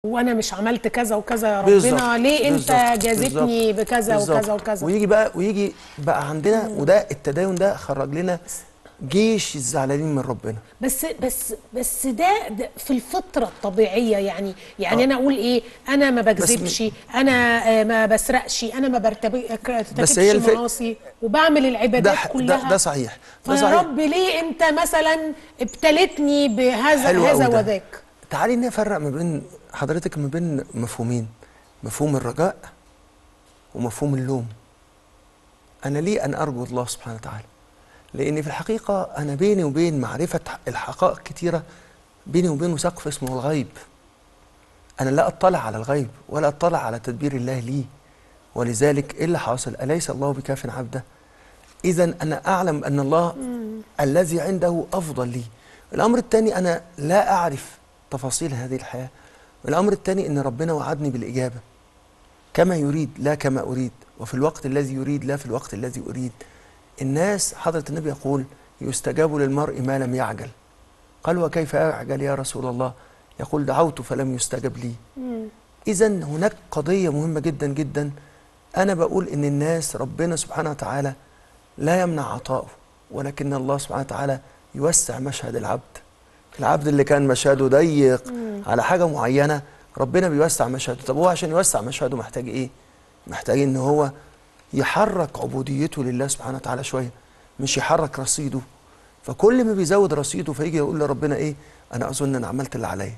وانا مش عملت كذا وكذا يا بالظبط، ربنا ليه انت بالظبط، جازتني بالظبط، بكذا بالظبط. وكذا وكذا ويجي بقى ويجي بقى عندنا وده التدين ده خرج لنا جيش الزعلانين من ربنا بس بس بس ده, ده في الفطره الطبيعيه يعني يعني آه. انا اقول ايه انا ما بس بكذبش انا آه، ما بسرقش انا ما برتكبش هي الف- معاصي وبعمل ده العبادات ح- كلها ده, ده صحيح ده فيا صحيح رب ليه انت مثلا ابتلتني بهذا حلو هذا أوي ده. وذاك تعالي نفرق ما بين حضرتك ما بين مفهومين مفهوم الرجاء ومفهوم اللوم انا ليه ان ارجو الله سبحانه وتعالى لان في الحقيقه انا بيني وبين معرفه الحقائق كتيره بيني وبينه سقف اسمه الغيب انا لا اطلع على الغيب ولا اطلع على تدبير الله لي ولذلك ايه اللي حاصل اليس الله بكاف عبده اذا انا اعلم ان الله الذي عنده افضل لي الامر الثاني انا لا اعرف تفاصيل هذه الحياه الامر الثاني ان ربنا وعدني بالاجابه كما يريد لا كما اريد وفي الوقت الذي يريد لا في الوقت الذي اريد الناس حضره النبي يقول يستجاب للمرء ما لم يعجل قال وكيف اعجل يا رسول الله يقول دعوت فلم يستجب لي اذا هناك قضيه مهمه جدا جدا انا بقول ان الناس ربنا سبحانه وتعالى لا يمنع عطاؤه ولكن الله سبحانه وتعالى يوسع مشهد العبد العبد اللي كان مشهده ضيق على حاجه معينه ربنا بيوسع مشهده طب هو عشان يوسع مشهده محتاج ايه محتاج ان هو يحرك عبوديته لله سبحانه وتعالى شويه مش يحرك رصيده فكل ما بيزود رصيده فيجي يقول لربنا ايه انا اظن انا عملت اللي عليا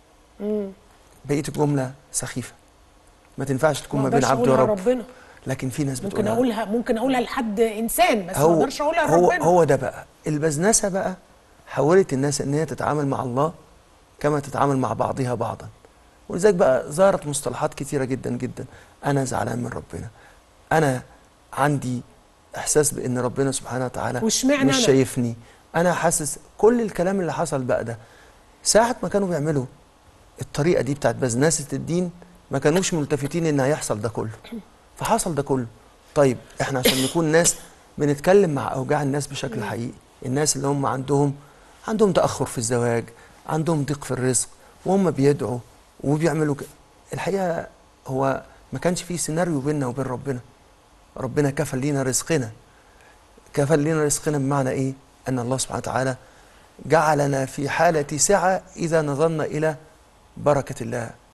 بقيت الجمله سخيفه ما تنفعش تكون ما بين اقدرش عبد اقولها ورب ربنا لكن في ناس ممكن بتقولها اقولها ممكن اقولها لحد انسان بس ما هو اقدرش اقولها هو لربنا هو ده بقى البزنسه بقى حولت الناس ان هي تتعامل مع الله كما تتعامل مع بعضها بعضا ولذلك بقى ظهرت مصطلحات كتيره جدا جدا انا زعلان من ربنا انا عندي احساس بان ربنا سبحانه وتعالى واشمعنى مش أنا؟ شايفني انا حاسس كل الكلام اللي حصل بقى ده ساعه ما كانوا بيعملوا الطريقه دي بتاعت بزنسه الدين ما كانوش ملتفتين ان هيحصل ده كله فحصل ده كله طيب احنا عشان نكون ناس بنتكلم مع اوجاع الناس بشكل حقيقي الناس اللي هم عندهم عندهم تاخر في الزواج عندهم ضيق في الرزق وهم بيدعوا وبيعملوا ك... الحقيقه هو ما كانش فيه سيناريو بيننا وبين ربنا ربنا كفل لينا رزقنا كفل لينا رزقنا بمعنى ايه ان الله سبحانه وتعالى جعلنا في حاله سعه اذا نظرنا الى بركه الله